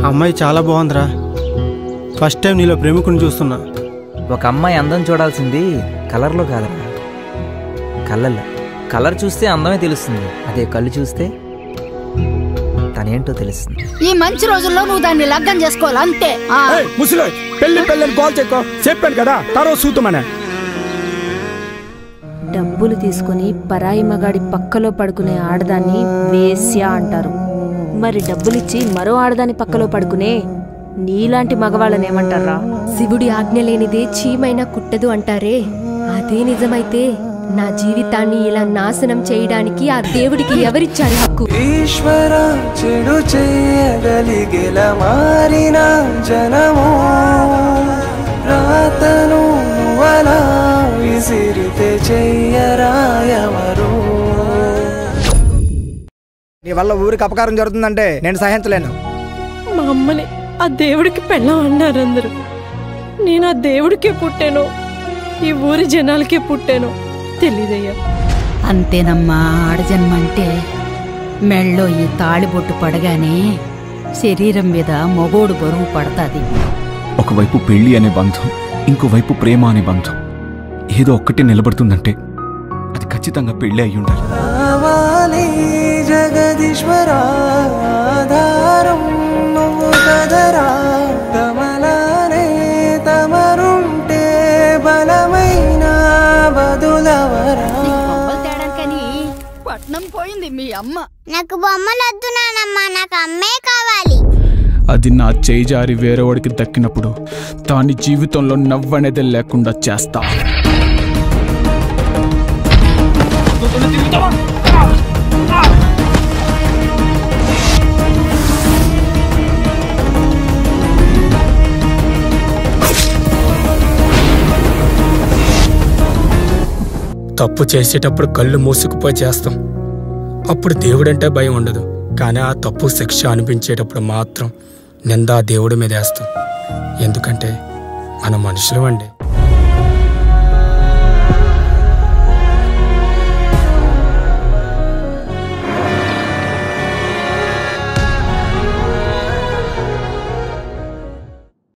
అమ్మాయి చాలా బాగుందిరా ఫస్ట్ టైం నీలో ప్రేమికుని చూస్తున్నా ఒక అమ్మాయి అందం చూడాల్సింది కలర్లో కాదురా కళ్ళల్లో కలర్ చూస్తే అందమే తెలుస్తుంది అదే కళ్ళు చూస్తే తనేంటో తెలుస్తుంది ఈ మంచి రోజుల్లో నువ్వు దాన్ని లగ్గం చేసుకోవాలి అంతే ఆ. ముసలి పెళ్లి పెళ్ళని కాల్ చెక్కో చెప్పాను కదా తర్వాత సూతమనే డబ్బులు తీసుకుని పరాయి మగాడి పక్కలో పడుకునే ఆడదాన్ని వేశ్య అంటారు మరి డబ్బులిచ్చి మరో ఆడదాని పక్కలో పడుకునే నీలాంటి మగవాళ్ళని ఏమంటారా శివుడి ఆజ్ఞ లేనిదే చీమైనా కుట్టదు అంటారే అదే నిజమైతే నా జీవితాన్ని ఇలా నాశనం చేయడానికి ఆ దేవుడికి ఎవరిచ్చారు హక్కు ఈశ్వర చెడు చేయగలిగేల మారిన జనము రాతను అలా విసిరితే చెయ్యరాయవరు నీ వల్ల ఊరికి అపకారం జరుగుతుందంటే నేను సహించలేను మా అమ్మని ఆ దేవుడికి పెళ్ళం అన్నారు అందరూ నేను ఆ దేవుడికే పుట్టాను ఈ ఊరి జనాలకే పుట్టాను తెలీదయ్యా అంతేనమ్మా ఆడజన్మంటే మెళ్ళో ఈ తాళిబొట్టు పడగానే శరీరం మీద మొగోడు బరువు పడతాది ఒకవైపు పెళ్లి అనే బంధం ఇంకోవైపు ప్రేమ అనే బంధం ఏదో ఒక్కటి నిలబడుతుందంటే అది ఖచ్చితంగా పెళ్లి అయి ఉండాలి రావాలి జగదీశ్వర ఆధారం నువ్వు కదరా కమలానే తమరుంటే బలమైన బదులవరా బొమ్మలు తేడానికని పట్నం పోయింది మీ అమ్మ నాకు బొమ్మలు వద్దు నానమ్మా నాకు అమ్మే కావాలి అది నా చేయి జారి వేరేవాడికి దక్కినప్పుడు దాని జీవితంలో నవ్వనేది లేకుండా చేస్తా తప్పు చేసేటప్పుడు కళ్ళు మూసుకుపోయి చేస్తాం అప్పుడు దేవుడంటే భయం ఉండదు కానీ ఆ తప్పు శిక్ష అనిపించేటప్పుడు మాత్రం నిందా దేవుడి మీద వేస్తాం ఎందుకంటే మన మనుషులు అండి